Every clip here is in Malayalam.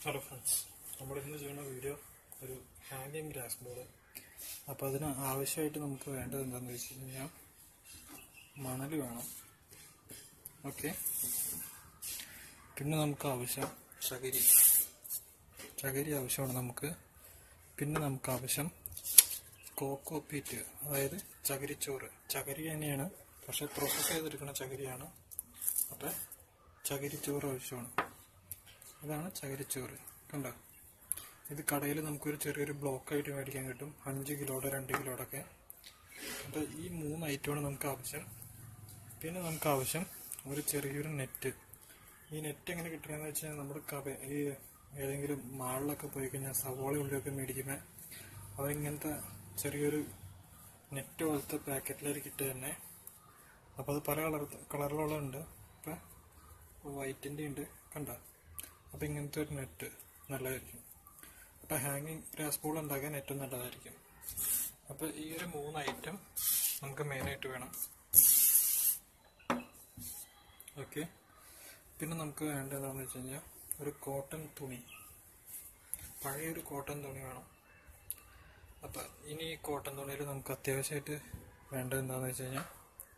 ഹലോ ഫ്രണ്ട്സ് നമ്മളിന്ന് ചെയ്യുന്ന വീഡിയോ ഒരു ഹാങ്ങിങ് ഗ്രാസ് ബോർഡ് അപ്പോൾ അതിന് ആവശ്യമായിട്ട് നമുക്ക് വേണ്ടത് എന്താണെന്ന് വെച്ച് കഴിഞ്ഞാൽ മണൽ വേണം ഓക്കെ പിന്നെ നമുക്ക് ആവശ്യം ചകിരി ചകിരി ആവശ്യമാണ് നമുക്ക് പിന്നെ നമുക്ക് ആവശ്യം കോക്കോപ്പീറ്റ് അതായത് ചകിരിച്ചോറ് ചകിരി തന്നെയാണ് പക്ഷെ പ്രോസസ്സ് ചെയ്തെടുക്കുന്ന ചകിരിയാണ് അപ്പം ചകിരിച്ചോറ് ആവശ്യമാണ് ഇതാണ് ചകിരിച്ചോറ് കണ്ടോ ഇത് കടയിൽ നമുക്കൊരു ചെറിയൊരു ബ്ലോക്ക് ആയിട്ട് മേടിക്കാൻ കിട്ടും അഞ്ച് കിലോയുടെ രണ്ട് കിലോയുടെ ഒക്കെ അപ്പോൾ ഈ മൂന്ന് ഐറ്റമാണ് നമുക്ക് ആവശ്യം പിന്നെ നമുക്ക് ആവശ്യം ഒരു ചെറിയൊരു നെറ്റ് ഈ നെറ്റ് എങ്ങനെ കിട്ടണമെന്ന് വെച്ചാൽ നമ്മുടെ കവ ഈ ഏതെങ്കിലും മാളിലൊക്കെ പോയി കഴിഞ്ഞാൽ സവോള ഉള്ളിലൊക്കെ മേടിക്കുമ്പോൾ അവരിങ്ങനത്തെ ചെറിയൊരു നെറ്റ് പോലത്തെ പാക്കറ്റിലേക്ക് ഇട്ട് തന്നെ അപ്പോൾ അത് പല കളർ കളറിലുള്ളതുണ്ട് ഇപ്പം വൈറ്റിൻ്റെ ഉണ്ട് കണ്ട അപ്പോൾ ഇങ്ങനത്തെ ഒരു നെറ്റ് നല്ലതായിരിക്കും അപ്പോൾ ഹാങ്ങിങ് ഗ്രാസ് ബോൾ ഉണ്ടാക്കാൻ ഏറ്റവും നല്ലതായിരിക്കും അപ്പോൾ ഈ ഒരു മൂന്ന് ഐറ്റം നമുക്ക് മെയിനായിട്ട് വേണം ഓക്കെ പിന്നെ നമുക്ക് വേണ്ടതെന്ന് വെച്ച് കഴിഞ്ഞാൽ ഒരു കോട്ടൺ തുണി പഴയൊരു കോട്ടൺ തുണി വേണം അപ്പം ഇനി ഈ കോട്ടൺ തുണിയിൽ നമുക്ക് അത്യാവശ്യമായിട്ട് വേണ്ടത് എന്താണെന്ന് വെച്ച് കഴിഞ്ഞാൽ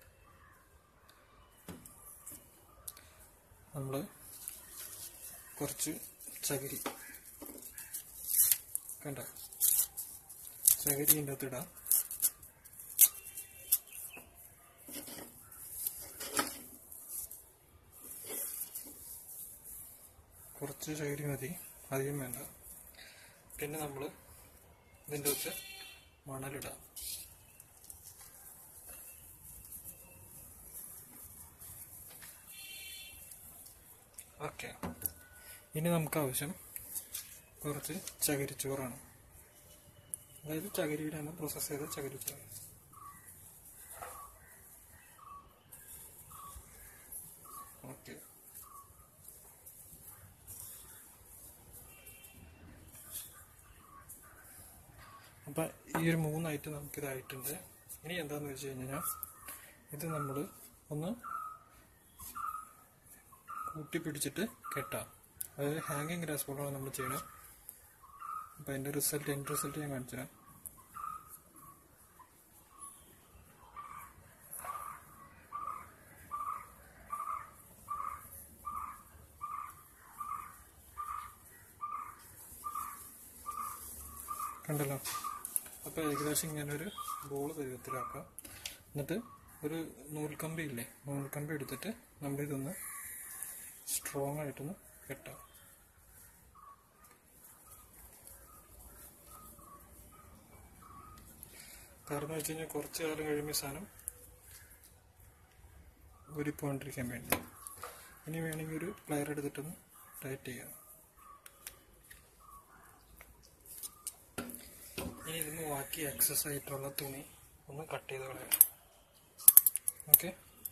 നമ്മൾ കുറച്ച് ചകിരി കണ്ട ചകിരി ഇതിൻ്റെ അകത്ത് ഇടാം കുറച്ച് ചകിരി മതി അധികം വേണ്ട പിന്നെ നമ്മൾ ഇതിൻ്റെ അകത്ത് മണലിടാം ഓക്കെ ഇനി നമുക്ക് ആവശ്യം കുറച്ച് ചകിരിച്ചോറാണ് അതായത് ചകിരിയിലാണ് പ്രോസസ്സ് ചെയ്ത ചകിരിച്ചോറ് ഓക്കെ അപ്പം ഈ ഒരു മൂന്നായിട്ട് നമുക്കിതായിട്ടുണ്ട് ഇനി എന്താണെന്ന് വെച്ച് കഴിഞ്ഞാൽ ഇത് നമ്മൾ ഒന്ന് കൂട്ടി പിടിച്ചിട്ട് കെട്ടാം അതായത് ഹാങ്ങിങ് ഗ്രാസ് ബോർഡാണ് നമ്മൾ ചെയ്യണത് അപ്പം അതിൻ്റെ റിസൾട്ട് എൻ്റെ റിസൾട്ട് ഞാൻ കാണിച്ചു തരാം കണ്ടല്ലോ അപ്പോൾ ഏകദേശം ഇങ്ങനൊരു ബോൾ പരുവത്തിലാക്കാം എന്നിട്ട് ഒരു നൂൽക്കമ്പി ഇല്ലേ നൂൽക്കമ്പി എടുത്തിട്ട് നമ്മളിതൊന്ന് സ്ട്രോങ് ആയിട്ടൊന്ന് കെട്ടാം കാരണം വെച്ച് കഴിഞ്ഞാൽ കുറച്ച് കാലം കഴിയുമ്പോൾ ഈ സാധനം ഊരിപ്പോണ്ടിരിക്കാൻ വേണ്ടി ഇനി വേണമെങ്കിൽ ഒരു പ്ലെയർ എടുത്തിട്ടൊന്ന് ടൈറ്റ് ചെയ്യാം ഇനി ഇതിന് ബാക്കി എക്സസ് ആയിട്ടുള്ള തുണി ഒന്ന് കട്ട് ചെയ്ത് കളയാം ഓക്കെ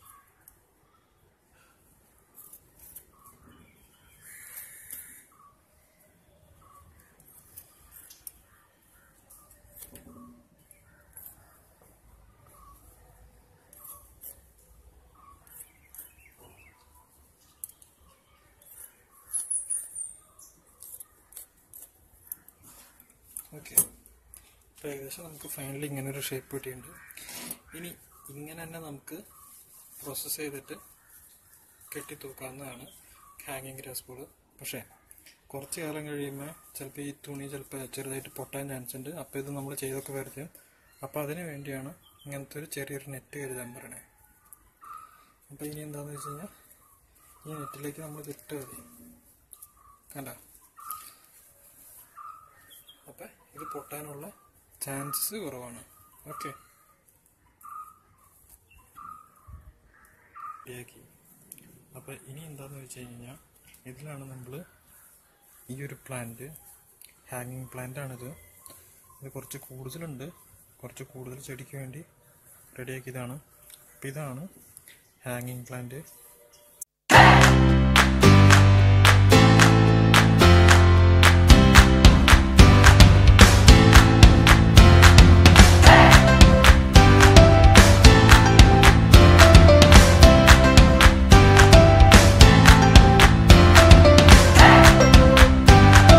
ഓക്കെ അപ്പോൾ ഏകദേശം നമുക്ക് ഫൈനലി ഇങ്ങനെ ഒരു ഷേപ്പ് കിട്ടിയിട്ടുണ്ട് ഇനി ഇങ്ങനെ തന്നെ നമുക്ക് പ്രോസസ്സ് ചെയ്തിട്ട് കെട്ടി തൂക്കാവുന്നതാണ് ഹാങ്ങിങ് ഗ്രാസ് ബോൾ പക്ഷേ കുറച്ച് കാലം കഴിയുമ്പോൾ ചിലപ്പോൾ ഈ തുണി ചിലപ്പോൾ ചെറുതായിട്ട് പൊട്ടാൻ ചാൻസ് ഉണ്ട് അപ്പോൾ ഇത് നമ്മൾ ചെയ്തൊക്കെ വരയ്ക്കും അപ്പോൾ അതിന് വേണ്ടിയാണ് ഇങ്ങനത്തെ ഒരു ചെറിയൊരു നെറ്റ് കരുതാൻ പറയണേ അപ്പോൾ ഇനി എന്താണെന്ന് വെച്ച് കഴിഞ്ഞാൽ ഈ നെറ്റിലേക്ക് നമ്മൾ ഇട്ട് മതി കണ്ട അപ്പം ഇത് പൊട്ടാനുള്ള ചാൻസസ് കുറവാണ് ഓക്കെ റെഡിയാക്കി അപ്പം ഇനി എന്താണെന്ന് വെച്ച് കഴിഞ്ഞാൽ ഇതിലാണ് നമ്മൾ ഈ ഒരു പ്ലാന്റ് ഹാങ്ങിങ് പ്ലാന്റ് ആണിത് ഇത് കുറച്ച് കൂടുതലുണ്ട് കുറച്ച് കൂടുതൽ ചെടിക്ക് വേണ്ടി റെഡിയാക്കിയതാണ് അപ്പം ഇതാണ് ഹാങ്ങിങ് പ്ലാന്റ് Thank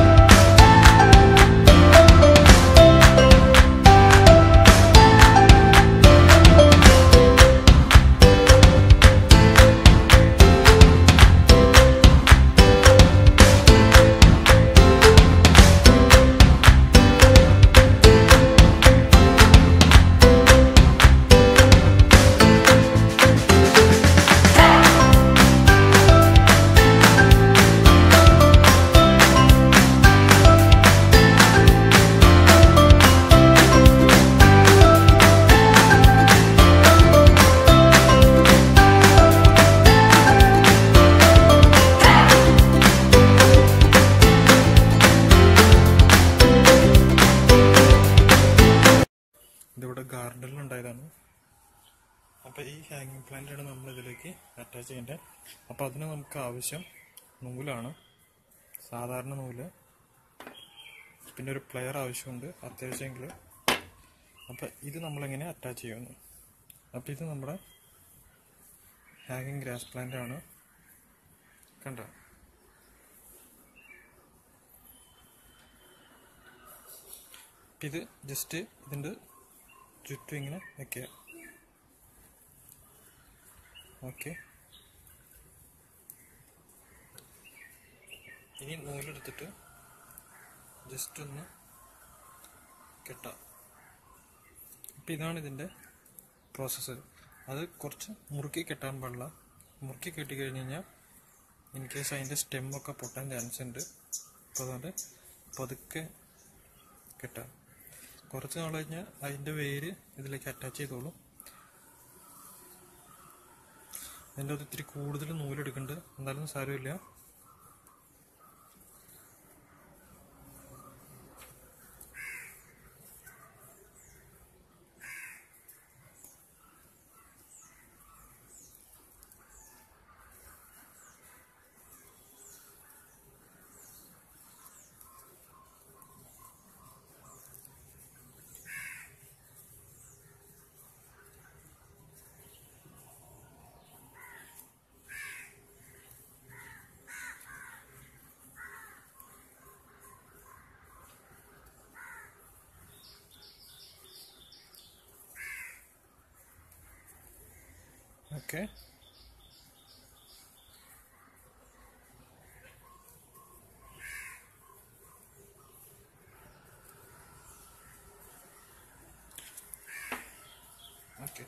ഉണ്ടായതാണ് അപ്പോൾ ഈ ഹാങ്ങിങ് പ്ലാന്റാണ് നമ്മൾ ഇതിലേക്ക് അറ്റാച്ച് ചെയ്യേണ്ടത് അപ്പോൾ അതിന് നമുക്ക് ആവശ്യം നൂലാണ് സാധാരണ നൂല് പിന്നെ ഒരു പ്ലെയർ ആവശ്യമുണ്ട് അത്യാവശ്യമെങ്കിൽ അപ്പം ഇത് നമ്മളെങ്ങനെ അറ്റാച്ച് ചെയ്യുന്നു അപ്പം ഇത് നമ്മുടെ ഹാങ്ങിങ് ഗ്രാസ് പ്ലാന്റ് ആണ് കണ്ട ഇത് ജസ്റ്റ് ഇതിൻ്റെ ചുറ്റും ഇങ്ങനെ വെക്കുക ഓക്കെ ഇനി നൂലെടുത്തിട്ട് ജസ്റ്റ് ഒന്ന് കെട്ടാം അപ്പം ഇതാണ് ഇതിൻ്റെ പ്രോസസ്സ് അത് കുറച്ച് മുറുക്കി കെട്ടാൻ പാടില്ല മുറുക്കി കെട്ടി കഴിഞ്ഞ് കഴിഞ്ഞാൽ ഇൻ കേസ് അതിൻ്റെ സ്റ്റെമ്മൊക്കെ പൊട്ടാൻ ചാൻസ് ഉണ്ട് അപ്പോൾ അതുകൊണ്ട് പതുക്കെ കെട്ടാം കുറച്ച് നാൾ കഴിഞ്ഞാൽ അതിൻ്റെ വേര് ഇതിലേക്ക് അറ്റാച്ച് ചെയ്തോളും അതിൻ്റെ അത് ഇത്തിരി കൂടുതൽ നൂലെടുക്കുന്നുണ്ട് എന്നാലും സാരമില്ല ഓക്കെ ഓക്കെ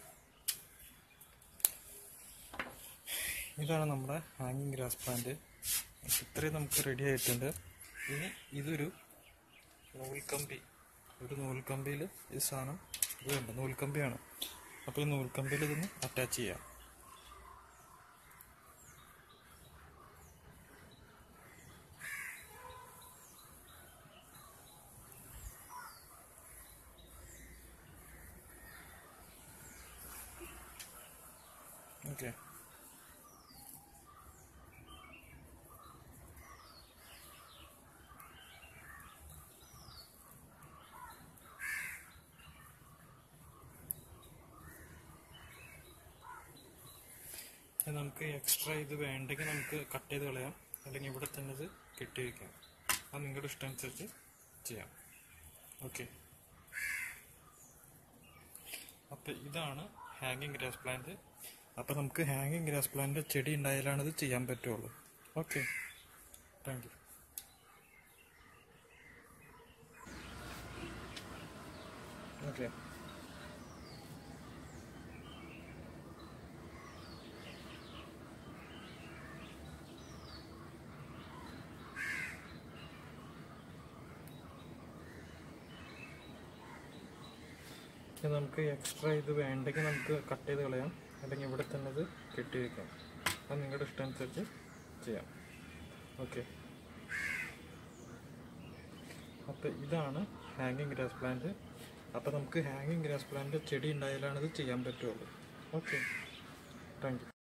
ഇതാണ് നമ്മുടെ ഹാങ്ങിങ് ഗ്രാസ് പ്ലാന്റ് ഇത്രയും നമുക്ക് റെഡി ആയിട്ടുണ്ട് ഇനി ഇതൊരു നൂൽക്കമ്പി ഒരു നൂൽക്കമ്പിയിൽ ഈ സാധനം ഇത് കണ്ടോ നൂൽക്കമ്പിയാണ് അപ്പോൾ ഈ നൂൽക്കമ്പിയിൽ ഇതൊന്ന് അറ്റാച്ച് ചെയ്യാം ഓക്കെ ഇത് നമുക്ക് എക്സ്ട്രാ ഇത് വേണ്ടെങ്കിൽ നമുക്ക് കട്ട് ചെയ്ത് കളയാം അല്ലെങ്കിൽ ഇവിടെ തന്നെ ഇത് കെട്ടി വയ്ക്കാം അത് നിങ്ങളുടെ ഇഷ്ടം അനുസരിച്ച് ചെയ്യാം ഓക്കെ അപ്പം ഇതാണ് ഹാങ്ങിങ് ഗ്രാസ് പ്ലാന്റ് അപ്പം നമുക്ക് ഹാങ്ങിങ് ഗ്രാസ് പ്ലാന്റ് ചെടി ഉണ്ടായാലാണ് ഇത് ചെയ്യാൻ പറ്റുള്ളൂ ഓക്കെ താങ്ക് യു ഓക്കെ ഇത് നമുക്ക് എക്സ്ട്രാ ഇത് വേണ്ടെങ്കിൽ നമുക്ക് കട്ട് ചെയ്ത് കളയാം അല്ലെങ്കിൽ ഇവിടെ തന്നെ ഇത് കെട്ടി വയ്ക്കാം അത് നിങ്ങളുടെ ഇഷ്ടം അനുസരിച്ച് ചെയ്യാം ഓക്കെ അപ്പോൾ ഇതാണ് ഹാങ്ങിങ് ഗ്രാസ് പ്ലാന്റ് അപ്പോൾ നമുക്ക് ഹാങ്ങിങ് ഗ്രാസ് പ്ലാന്റ് ചെടി ഉണ്ടായാലാണ് ഇത് ചെയ്യാൻ പറ്റുള്ളൂ ഓക്കെ താങ്ക് യു